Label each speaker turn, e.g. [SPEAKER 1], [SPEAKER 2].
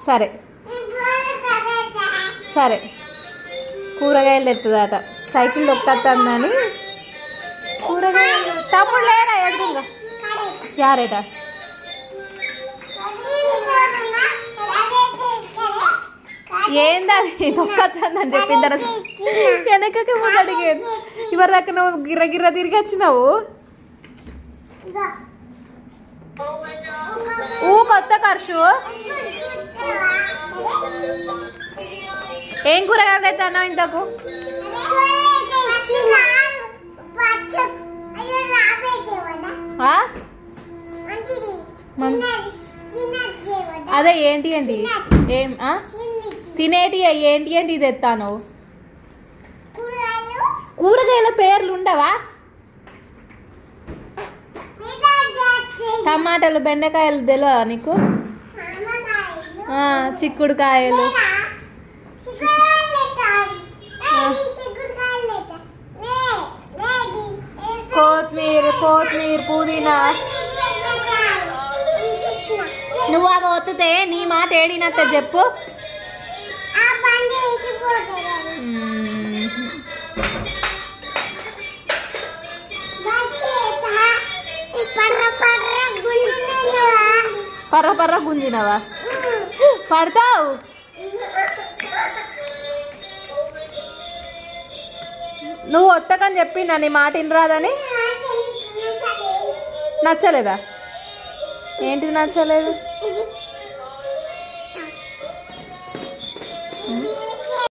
[SPEAKER 1] సరే సరే కూరగాయలు ఎత్తుదాట సైకిల్ దొక్కత్తందని కూరగాయలు తమ్ముడు లేరా ఎదురుగా యారేటా ఏంది అది దొక్కత్తందని చెప్పిన తర్వాత వెనకకి ముందు అడిగేది ఇవరి దాకా నువ్వు గిర్ర గిర్ర తిరిగి వచ్చినావు ఊ కొత్త ఖర్చు ఏం కూరగాయలు ఎత్తానా ఇంతకు ఆ? అదే ఏంటి ఏంటి ఏం ఆ? తినేటి ఏంటి ఏంటి ఇది ఎత్తాను కూరగాయల పేర్లు ఉండవా టమాటాలు బెండకాయలు తెలియదా నీకు ఆ, చిక్కుడుకాయలు కొత్తిమీర కొత్తిమీర పుదీనా నువ్వు అవి ఒత్తితే నీ మాట ఏడినట్ట చెప్పు మ్మ్. పర్ర పర్ర గుంజినవా పడతావు నువ్వు ఒత్తకని చెప్పినా నీ మాట ఇనరాదని నచ్చలేదా ఏంటిది నచ్చలేదు
[SPEAKER 2] ఇది